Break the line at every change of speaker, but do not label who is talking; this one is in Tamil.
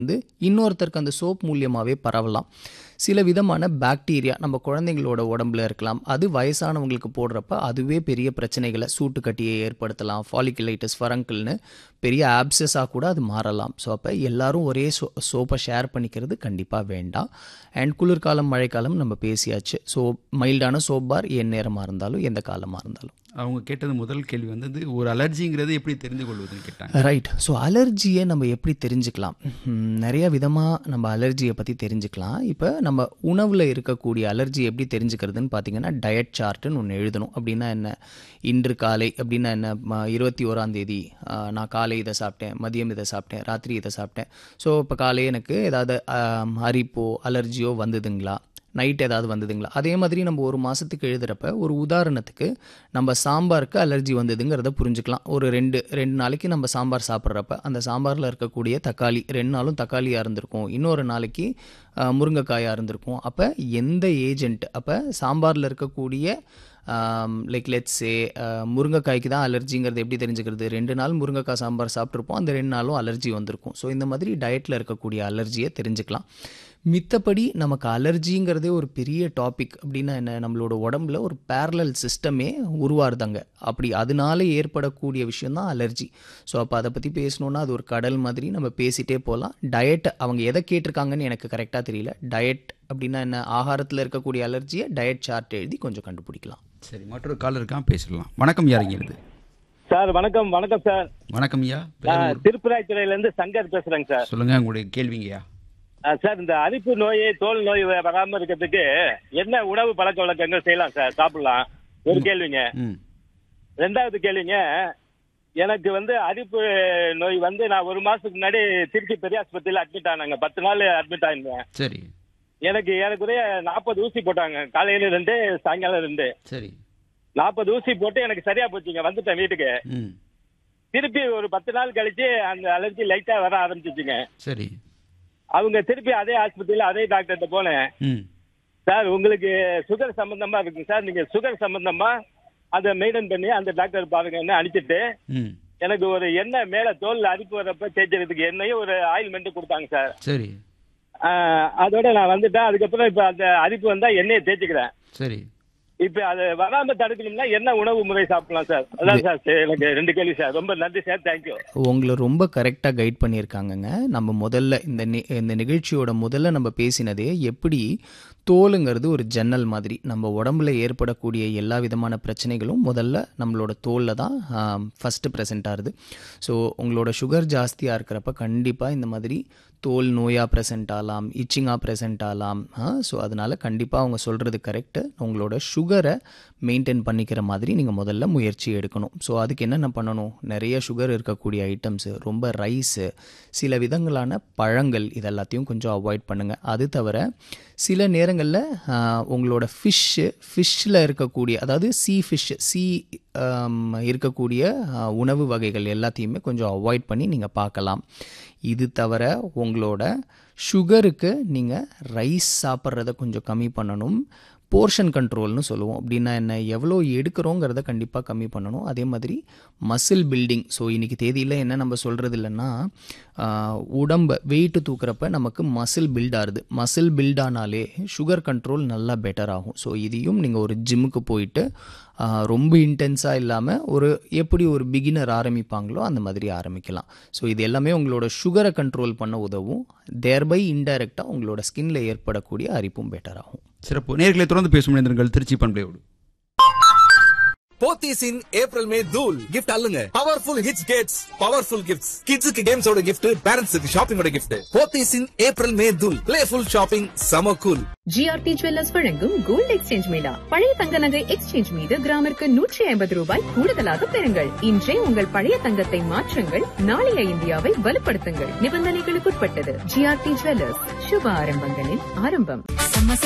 வந்து இன்னொருத்தருக்கு அந்த சோப் மூலியமாகவே பரவலாம் சில விதமான பாக்டீரியா நம்ம குழந்தைங்களோட உடம்புல இருக்கலாம் அது வயசானவங்களுக்கு போடுறப்ப அதுவே பெரிய பிரச்சனைகளை சூட்டுக்கட்டியை ஏற்படுத்தலாம் ஃபாலிகுலைட்டிஸ் ஃபரங்கிள்னு பெரிய ஆப்சஸாக கூட அது மாறலாம் ஸோ அப்போ எல்லாரும் ஒரே சோ சோப்பை ஷேர் பண்ணிக்கிறது கண்டிப்பாக வேண்டாம் அண்ட் குளிர்காலம் மழைக்காலம் நம்ம பேசியாச்சு ஸோ மைல்டான சோப் பார் என் நேரமாக இருந்தாலும் எந்த காலமாக இருந்தாலும்
அவங்க கேட்டது முதல் கேள்வி வந்தது ஒரு அலர்ஜிங்கிறது எப்படி தெரிந்து கொள்வதுன்னு கேட்டாங்க
ரைட் ஸோ அலர்ஜியை நம்ம எப்படி தெரிஞ்சுக்கலாம் ம், நிறைய விதமாக நம்ம அலர்ஜியை பற்றி தெரிஞ்சுக்கலாம் இப்போ நம்ம உணவில் இருக்கக்கூடிய அலர்ஜி எப்படி தெரிஞ்சுக்கிறதுன்னு பார்த்தீங்கன்னா டயட் சார்ட்டுன்னு ஒன்று எழுதணும் அப்படின்னா என்ன இன்று காலை அப்படின்னா என்ன ம- இருபத்தி ஓராம் தேதி ஆ, நான் காலை இதை சாப்பிட்டேன் மதியம் இதை சாப்பிட்டேன் ராத்திரி இதை சாப்பிட்டேன் ஸோ இப்போ காலை எனக்கு ஏதாவது ஆம், அரிப்போ அலர்ஜியோ வந்ததுங்களா நைட் ஏதாவது வந்ததுங்களா அதே மாதிரி நம்ம ஒரு மாதத்துக்கு எழுதுகிறப்ப ஒரு உதாரணத்துக்கு நம்ம சாம்பாருக்கு அலர்ஜி வந்ததுங்கிறத புரிஞ்சுக்கலாம் ஒரு ரெண்டு ரெண்டு நாளைக்கு நம்ம சாம்பார் சாப்பிட்றப்ப அந்த சாம்பாரில் இருக்கக்கூடிய தக்காளி ரெண்டு நாளும் தக்காளியாக இருந்திருக்கும் இன்னொரு நாளைக்கு ஆஹ், முருங்கைக்காயாக இருந்திருக்கும் அப்போ எந்த ஏஜென்ட் அப்போ சாம்பாரில் இருக்கக்கூடிய லைக் லெட்ஸே முருங்கைக்காய்க்கு தான் அலர்ஜிங்கிறது எப்படி தெரிஞ்சுக்கிறது ரெண்டு நாள் முருங்கைக்காய் சாம்பார் சாப்பிட்ருப்போம் அந்த ரெண்டு நாளும் அலர்ஜி வந்திருக்கும் ஸோ இந்த மாதிரி டயட்டில் இருக்கக்கூடிய அலர்ஜியை தெரிஞ்சுக்கலாம் மித்தபடி நமக்கு அலர்ஜிங்கிறதே ஒரு பெரிய டாபிக் அப்படின்னா என்ன நம்மளோட உடம்புல ஒரு பேரலல் சிஸ்டமே உருவாருதாங்க அப்படி அதனால ஏற்படக்கூடிய விஷயம்தான் அலர்ஜி ஸோ அப்போ அதை பற்றி பேசணுன்னா அது ஒரு கடல் மாதிரி நம்ம பேசிட்டே போகலாம் டயட் அவங்க எதை கேட்டிருக்காங்கன்னு எனக்கு கரெக்டாக தெரியல டயட் அப்படின்னா என்ன ஆகாரத்தில் இருக்கக்கூடிய அலர்ஜியை டயட் சார்ட் எழுதி கொஞ்சம் கண்டுபிடிக்கலாம்
சரி மற்றொரு கால் இருக்கான் பேசிடலாம் வணக்கம் யாருங்கிறது
சார் வணக்கம் வணக்கம் சார்
வணக்கம் ஐயா
நான்
பேர்
திருப்பராய்த்துறையில இருந்து சங்கர் பேசுறேங்க சார்
சொல்லுங்க உங்களுடைய கேள்விங்கய்யா
ஆ, சார் இந்த அரிப்பு நோய் தோல் நோய் வ- வராம இருக்கிறதுக்கு என்ன உணவு பழக்க வழக்கங்கள் செய்யலாம் சார் சாப்பிடலாம் ஒரு கேள்விங்க
ம்
ரெண்டாவது கேள்விங்க எனக்கு வந்து அரிப்பு நோய் வந்து நான் ஒரு மாசத்துக்கு முன்னாடி திருச்சி பெரிய ஆஸ்பத்திரியில அட்மிட் ஆனாங்க பத்து நாள் அட்மிட் ஆயிருந்தேன்
சரி
எனக்கு ஏறக்குறைய நாற்பது ஊசி போட்டாங்க காலையில ரெண்டு சாயங்காலம் ரெண்டு
சரி
நாற்பது ஊசி போட்டு எனக்கு சரியா போச்சுங்க வந்துட்டேன் வீட்டுக்கு
ம்
திருப்பி ஒரு பத்து நாள் கழிச்சு அந்த அலர்ஜி லைட்டா வர ஆரம்பிச்சிச்சுங்க
சரி
அவங்க திருப்பி அதே ஆஸ்பத்திரியில அதே டாக்டர்கிட்ட போனேன்
ம்
சார் உங்களுக்கு சுகர் சம்பந்தமா இருக்கு சார் நீங்க சுகர் சம்பந்தமா அதை மெயின்டைன் பண்ணி அந்த டாக்டர் பாருங்கன்னு அனுப்பிச்சிட்டு
ம்
எனக்கு ஒரு எண்ணெய் மேல தோல்ல அரிப்பு வரப்ப தேய்ச்சதுக்கு எண்ணெயும் ஒரு ஆயில்மெண்ட் கொடுத்தாங்க சார்
சரி
ஆஹ் அதோட நான் வந்துட்டேன் அதுக்கப்புறம் இப்ப அந்த அரிப்பு வந்தா எண்ணெயை தேய்ச்சிக்கிறேன்
சரி
இப்ப அது வராம தடுக்கணும்னா என்ன உணவு முறை சாப்பிடலாம் சார் அதான் சார் சரி, எனக்கு ரெண்டு கேள்வி சார் ரொம்ப நன்றி சார் தேங்க்யூ
உங்களை ரொம்ப கரெக்டாக கைட் பண்ணியிருக்காங்கங்க நம்ம முதல்ல இந்த நி இந்த நிகழ்ச்சியோட முதல்ல நம்ம பேசினதே எப்படி தோலுங்கிறது ஒரு ஜன்னல் மாதிரி நம்ம உடம்புல ஏற்படக்கூடிய எல்லா விதமான பிரச்சனைகளும் முதல்ல நம்மளோட தோலில் தான் ஃபஸ்ட்டு ப்ரெசென்ட் ஆகுது ஸோ உங்களோட சுகர் ஜாஸ்தியாக இருக்கிறப்ப கண்டிப்பாக இந்த மாதிரி தோல் நோயாக ப்ரெசென்ட் ஆகலாம் இச்சிங்காக ப்ரெசென்ட் ஆகலாம் ஸோ அதனால் கண்டிப்பாக அவங்க சொல்கிறது கரெக்டு உங்களோட சுகரை மெயின்டைன் பண்ணிக்கிற மாதிரி நீங்கள் முதல்ல முயற்சி எடுக்கணும் ஸோ அதுக்கு என்னென்ன பண்ணணும் நிறைய சுகர் இருக்கக்கூடிய ஐட்டம்ஸு ரொம்ப ரைஸு சில விதங்களான பழங்கள் இதெல்லாத்தையும் கொஞ்சம் அவாய்ட் பண்ணுங்கள் அது தவிர சில நேரங்களில் உங்களோட ஃபிஷ்ஷு ஃபிஷ்ஷில் இருக்கக்கூடிய அதாவது சீ ஃபிஷ் சீ இருக்கக்கூடிய ஆ, உணவு வகைகள் எல்லாத்தையுமே கொஞ்சம் அவாய்ட் பண்ணி நீங்கள் பார்க்கலாம் இது தவிர உங்களோட சுகருக்கு நீங்கள் ரைஸ் சாப்பிட்றத கொஞ்சம் கம்மி பண்ணணும் போர்ஷன் கண்ட்ரோல்னு சொல்லுவோம் அப்படின்னா என்ன எவ்வளோ எடுக்கிறோங்கிறத கண்டிப்பாக கம்மி பண்ணணும் அதே மாதிரி மசில் பில்டிங் ஸோ இன்றைக்கி தேதியில் என்ன நம்ம சொல்கிறது இல்லைன்னா ஆஹ், உடம்ப வெயிட்டு தூக்குறப்ப நமக்கு மசில் பில்ட் ஆகுது மசில் பில்ட் ஆனாலே சுகர் கண்ட்ரோல் நல்லா பெட்டர் ஆகும் ஸோ இதையும் நீங்கள் ஒரு ஜிம்முக்கு போயிட்டு ஆஹ், ரொம்ப இன்டென்ஸாக இல்லாமல் ஒரு எப்படி ஒரு பிகினர் ஆரம்பிப்பாங்களோ அந்த மாதிரி ஆரம்பிக்கலாம் ஸோ இது எல்லாமே உங்களோட சுகரை கண்ட்ரோல் பண்ண உதவும் தேர்பை இன்டைரக்டாக உங்களோட ஸ்கின்ல ஏற்படக்கூடிய அரிப்பும் பெட்டர் ஆகும்
சிறப்பு நேர்களை தொடர்ந்து பேசும் மனிதர்கள் திருச்சி பண்பையோடு
போத்தீஸ் இன் ஏப்ரல் மே தூல் கிஃப்ட் அல்லுங்க பவர்ஃபுல் ஹிட்ஸ் கேட்ஸ் பவர்ஃபுல் கிஃப்ட்ஸ் கிட்ஸுக்கு கேம்ஸோட கிஃப்ட் பேரண்ட்ஸுக்கு ஷாப்பிங்கோட gift Pothys in April May தூல் பிளேஃபுல் ஷாப்பிங் சம கூல்
ஜிஆர்டி ஜுவல்லர்ஸ் வழங்கும் கோல்ட் எக்ஸ்சேஞ்ச் மேளா பழைய தங்க நகை எக்ஸ்சேஞ்ச் மீது கிராமிற்கு நூற்றி ஐம்பது ரூபாய் கூடுதலாக பெறுங்கள் இன்றே உங்கள் பழைய தங்கத்தை மாற்றுங்கள் நாளைய இந்தியாவை வலுப்படுத்துங்கள் நிபந்தனைகளுக்குட்பட்டது ஜிஆர்டி ஜுவல்லர்ஸ் சுப ஆரம்பங்களின் ஆரம்பம்